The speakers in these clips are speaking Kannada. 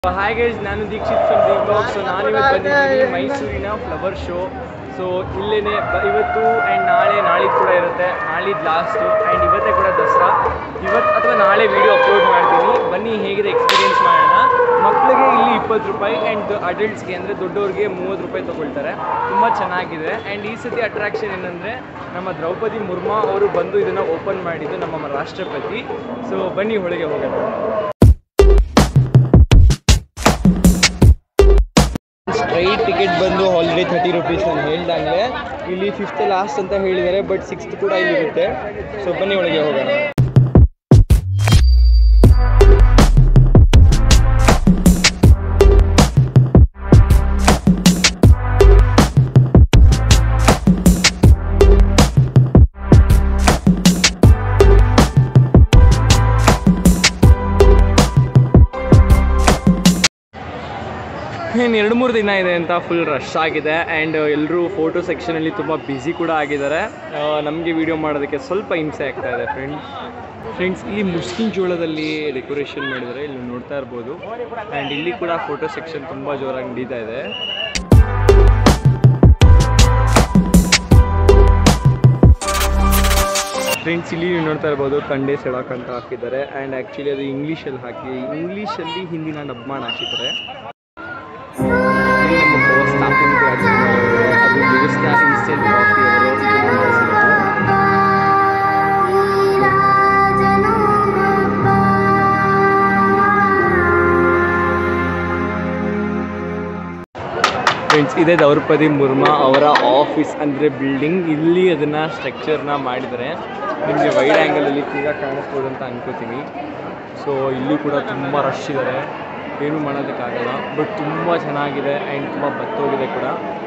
ಹಾಯ್ ಗೈಸ್ ನಾನು Dikshith from the blog so ನಾನು ಇವತ್ತು ಬಂದಿದ್ದೀನಿ ಮೈಸೂರಿನ ಫ್ಲವರ್ ಶೋ ಸೊ ಇಲ್ಲೇನೆ ಬ- ಇವತ್ತು ಆ್ಯಂಡ್ ನಾಳೆ ನಾಳಿದ್ದು ಕೂಡ ಇರುತ್ತೆ ನಾಳಿದ್ದು ಲಾಸ್ಟು ಆ್ಯಂಡ್ ಇವತ್ತೇ ಕೂಡ ದಸರಾ ಇವತ್ತು ಅಥವಾ ನಾಳೆ ವಿಡಿಯೋ ಅಪ್ಲೋಡ್ ಮಾಡ್ತೀನಿ ಬನ್ನಿ ಹೇಗಿದೆ ಎಕ್ಸ್ಪೀರಿಯೆನ್ಸ್ ಮಾಡೋಣ ಮಕ್ಕಳಿಗೆ ಇಲ್ಲಿ ಇಪ್ಪತ್ತು ರೂಪಾಯಿ ಆ್ಯಂಡ್ ಅಡಲ್ಟ್ಸ್ಗೆ ಅಂದರೆ ದೊಡ್ಡವ್ರಿಗೆ ಮೂವತ್ತು ರೂಪಾಯಿ ತೊಗೊಳ್ತಾರೆ ತುಂಬ ಚೆನ್ನಾಗಿದೆ ಆ್ಯಂಡ್ ಈ ಸತಿ ಅಟ್ರಾಕ್ಷನ್ ಏನಂದರೆ ನಮ್ಮ ದ್ರೌಪದಿ ಮುರ್ಮು ಅವರು ಬಂದು ಇದನ್ನು ಓಪನ್ ಮಾಡಿದ್ದು ನಮ್ಮ ರಾಷ್ಟ್ರಪತಿ ಸೊ ಬನ್ನಿ ಒಳಗೆ ಹೋಗೋಣ ಸ್ಟ್ರೈಟ್ ಟಿಕೆಟ್ ಬಂದು ಆಲ್ರೆಡಿ ಥರ್ಟಿ ರುಪೀಸ್ ನಾನು ಹೇಳ್ದಂಗೆ ಇಲ್ಲಿ ಫಿಫ್ತ್ ಲಾಸ್ಟ್ ಅಂತ ಹೇಳಿದ್ದಾರೆ ಬಟ್ ಸಿಕ್ಸ್ತ್ ಕೂಡ ಇಲ್ಲಿ ಇರುತ್ತೆ ಸೊ ಬನ್ನಿ ಒಳಗೆ ಹೋಗೋಣ ಇನ್ನು ಎರಡು ಮೂರು ದಿನ ಇದೆ ಅಂತ ಫುಲ್ ರಶ್ ಆಗಿದೆ ಆ್ಯಂಡ್ ಎಲ್ಲರೂ ಫೋಟೋ ಸೆಕ್ಷನಲ್ಲಿ ತುಂಬ ಬ್ಯುಸಿ ಕೂಡ ಆಗಿದ್ದಾರೆ ನಮಗೆ ವಿಡಿಯೋ ಮಾಡೋದಕ್ಕೆ ಸ್ವಲ್ಪ ಹಿಂಸೆ ಆಗ್ತಾ ಇದೆ ಫ್ರೆಂಡ್ಸ್ ಫ್ರೆಂಡ್ಸ್ ಇಲ್ಲಿ ಮುಸ್ಲಿಂ ಜೋಳದಲ್ಲಿ ಡೆಕೋರೇಷನ್ ಮಾಡಿದ್ದಾರೆ ಇಲ್ಲಿ ನೋಡ್ತಾ ಇರ್ಬೋದು ಆ್ಯಂಡ್ ಇಲ್ಲಿ ಕೂಡ ಫೋಟೋ ಸೆಕ್ಷನ್ ತುಂಬ ಜೋರಾಗಿ ನಡೀತಾ ಇದೆ ಫ್ರೆಂಡ್ಸ್ ಇಲ್ಲಿ ನೀವು ನೋಡ್ತಾ ಇರ್ಬೋದು ಕಂಡೆ ಸೆಳಕ್ ಅಂತ ಹಾಕಿದ್ದಾರೆ ಆ್ಯಂಡ್ ಆ್ಯಕ್ಚುಲಿ ಅದು ಇಂಗ್ಲೀಷಲ್ಲಿ ಹಾಕಿ ಇಂಗ್ಲೀಷಲ್ಲಿ ಹಿಂದಿನ ಡಬ್ ಮಾಡಿ ಹಾಕಿದ್ದಾರೆ ಇಲ್ಲಿ ನಮ್ಮ ಬಾಸ್ ಸ್ಥಾಪನೆ ರಾಜಕುಮಾರ್ ಅವರು, ಅದು ವ್ಯವಸ್ಥಾ ಇನ್ಸ್ಟೆಂಟ್ ಕಾಫಿ ಅವರು ಇದನ್ನ ಮಾಡಿಸಿರೋದು ಫ್ರೆಂಡ್ಸ್ ಇದೇ ದ್ರೌಪದಿ ಮುರ್ಮು ಅವರ ಆಫೀಸ್ ಅಂದರೆ ಬಿಲ್ಡಿಂಗ್ ಇಲ್ಲಿ ಅದನ್ನು ಸ್ಟ್ರಕ್ಚರ್ನ ಮಾಡಿದ್ದಾರೆ ನಿಮಗೆ ವೈಡ್ ಆ್ಯಂಗಲಲ್ಲಿ ಕೂಡ ಕಾಣಿಸ್ಬೋದು ಅಂತ ಅನ್ಕೋತೀನಿ ಸೊ ಇಲ್ಲಿ ಕೂಡ ತುಂಬ ರಶ್ ಇದ್ದಾರೆ ಏನು ಮಾಡೋದಕ್ಕಾಗಲ್ಲ ಬಟ್ ತುಂಬ ಚೆನ್ನಾಗಿದೆ ಆ್ಯಂಡ್ ತುಂಬ ಬತ್ತೋಗಿದೆ ಕೂಡ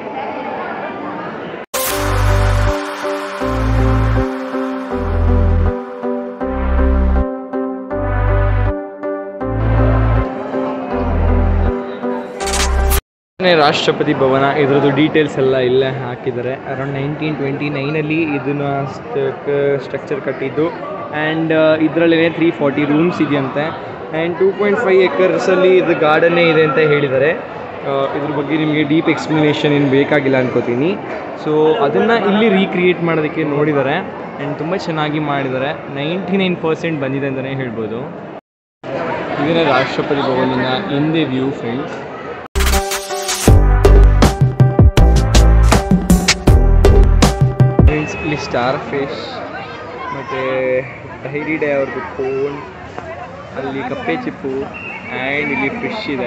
ನೇ ರಾಷ್ಟ್ರಪತಿ ಭವನ ಇದರದ್ದು ಡೀಟೇಲ್ಸ್ ಎಲ್ಲ ಇಲ್ಲೇ ಹಾಕಿದ್ದಾರೆ ಅರೌಂಡ್ ನೈನ್ಟೀನ್ ಟ್ವೆಂಟಿ ನೈನಲ್ಲಿ ಇದನ್ನ ಸ್ಟ್ರಕ್ಚರ್ ಕಟ್ಟಿದ್ದು ಆ್ಯಂಡ್ ಇದರಲ್ಲೇ ತ್ರೀ ಫಾರ್ಟಿ ರೂಮ್ಸ್ ಇದೆಯಂತೆ ಆ್ಯಂಡ್ ಟೂ ಪಾಯಿಂಟ್ ಫೈವ್ ಏಕರ್ಸಲ್ಲಿ ಇದು ಗಾರ್ಡನ್ನೇ ಇದೆ ಅಂತ ಹೇಳಿದ್ದಾರೆ ಆ, ಇದ್ರ ಬಗ್ಗೆ ನಿಮಗೆ ಡೀಪ್ ಎಕ್ಸ್ಪ್ಲನೇಷನ್ ಏನು ಬೇಕಾಗಿಲ್ಲ ಅನ್ಕೋತೀನಿ ಸೊ ಅದನ್ನು ಇಲ್ಲಿ ರೀಕ್ರಿಯೇಟ್ ಮಾಡೋದಕ್ಕೆ ನೋಡಿದ್ದಾರೆ ಆ್ಯಂಡ್ ತುಂಬ ಚೆನ್ನಾಗಿ ಮಾಡಿದ್ದಾರೆ ನೈಂಟಿ ನೈನ್ ಪರ್ಸೆಂಟ್ ಬಂದಿದೆ ಅಂತಲೇ ಹೇಳ್ಬೋದು ಇದನ್ನೇ ರಾಷ್ಟ್ರಪತಿ ಭವನಿನ ಹಿಂದೆ ವ್ಯೂ ಫ್ರೆಂಡ್ಸ್ ಫ್ರೆಂಡ್ಸ್ ಇಲ್ಲಿ ಸ್ಟಾರ್ ಫಿಶ್ ಮತ್ತು ಡೈರಿ ಡೇ ಅವ್ರದ್ದು ಫೋನ್ ಅಲ್ಲಿ ಕಪ್ಪೆ ಚಿಪ್ಪು ಆ್ಯಂಡ್ ಇಲ್ಲಿ ಫಿಶ್ ಇದೆ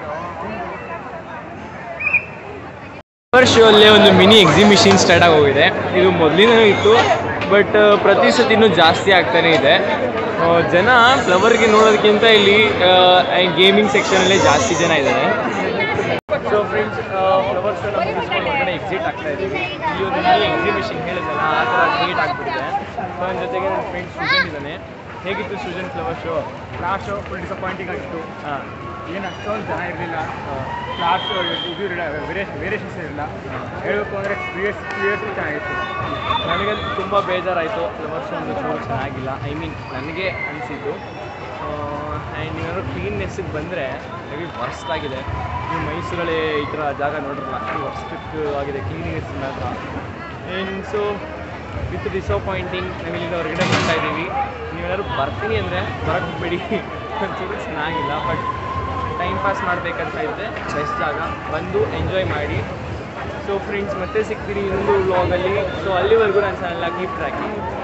ಶೋ ಅಲ್ಲೇ ಒಂದು ಮಿನಿ ಎಕ್ಸಿಬಿಷನ್ ಸ್ಟಾರ್ಟ್ ಆಗೋಗಿದೆ ಇದು ಮೊದಲಿನೂ ಇತ್ತು ಬಟ್ ಪ್ರತಿ ಸತಿನೂ ಜಾಸ್ತಿ ಆಗ್ತಾನೆ ಇದೆ ಆ, ಜನ ಫ್ಲವರ್ಗೆ ನೋಡೋದಕ್ಕಿಂತ ಇಲ್ಲಿ ಗೇಮಿಂಗ್ ಸೆಕ್ಷನಲ್ಲೇ ಜಾಸ್ತಿ ಜನ ಇದ್ದಾರೆ ಸೊ ಫ್ರೆಂಡ್ಸ್ ಫ್ಲವರ್ ಶೋನ ಮುಗಿಸ್ಕೊಂಡು ಹೊರಗಡೆ ಎಕ್ಸಿಟ್ ಆಗ್ತಾ ಇದ್ದೀವಿ ಇಲ್ಲಿ ಒಂದು ಮಿನಿ ಎಕ್ಸಿಬಿಷನ್ ಹೇಳಿದ್ನಲ್ಲ ಆ ಥರ ಕ್ರಿಯೇಟ್ ಆಗಿಬಿಟ್ಟಿದೆ ಸೊ ನನ್ನ ಜೊತೆಗೆ ನನ್ನ ಫ್ರೆಂಡ್ ಸುಜನ್ ಇದ್ದಾನೆ ಹೇಗಿತ್ತು Sujan flower show last full disappointing ಆಗಿತ್ತು ಹಾಂ ಏನು ಅಷ್ಟೊಂದು ಜನ ಇರಲಿಲ್ಲ ಲಾಸ್ಟ್ ಇದು ಇರಲಿಲ್ಲ ವೇರಿಯೇಷನ್ ವೇರಿಯೇಷನ್ಸ್ ಇರಲಿಲ್ಲ ಹೇಳಬೇಕು ಅಂದರೆ ಪ್ರಿಯಸ್ ಪ್ರಿಯಸ್ ಚೆನ್ನಾಗಿತ್ತು ನನಗೆ ತುಂಬ ಬೇಜಾರಾಯಿತು ಫ್ಲವರ್ ಶೋ ಒಂದು ಶೋ ಚೆನ್ನಾಗಿಲ್ಲ ಐ ಮೀನ್ ನನಗೆ ಅನಿಸಿದ್ದು ಆ್ಯಂಡ್ ಏನಾದ್ರು ಕ್ಲೀನ್ನೆಸ್ಸಿಗೆ ಬಂದರೆ ಹೆವಿ ವರ್ಸ್ಟ್ ಆಗಿದೆ ನೀವು ಮೈಸೂರಲ್ಲಿ ಈ ಥರ ಜಾಗ ನೋಡಿರಲ್ಲ ಅಷ್ಟು ವರ್ಸ್ಟ್ ಆಗಿದೆ ಕ್ಲೀನಿನೆಸ್ ಮಾತ್ರ ಆ್ಯಂಡ್ ಸೊ ವಿತ್ ಡಿಸಪಾಯಿಂಟಿಂಗ್ ನಾವು ಇಲ್ಲಿಂದ ಹೊರಗಡೆ ಬರ್ತಾ ಇದ್ದೀವಿ ನೀವೇನಾದ್ರು ಬರ್ತೀನಿ ಅಂದರೆ ಬರೋಕ್ಕೆ ಹೋಗ್ಬೇಡಿ ಒಂಚೂರು ಚೆನ್ನಾಗಿಲ್ಲ ಬಟ್ ಟೈಮ್ ಪಾಸ್ ಮಾಡಬೇಕಂತ ಇದ್ದರೆ ಬೆಸ್ಟ್ ಜಾಗ ಬಂದು ಎಂಜಾಯ್ ಮಾಡಿ ಸೊ ಫ್ರೆಂಡ್ಸ್ ಮತ್ತೆ ಸಿಗ್ತೀನಿ ಇನ್ನೊಂದು ವ್ಲಾಗಲ್ಲಿ ಸೊ ಅಲ್ಲಿವರೆಗೂ ನನ್ನ ಚಾನಲ್ನ ಕೀಪ್ ಟ್ರ್ಯಾಕಿಂಗ್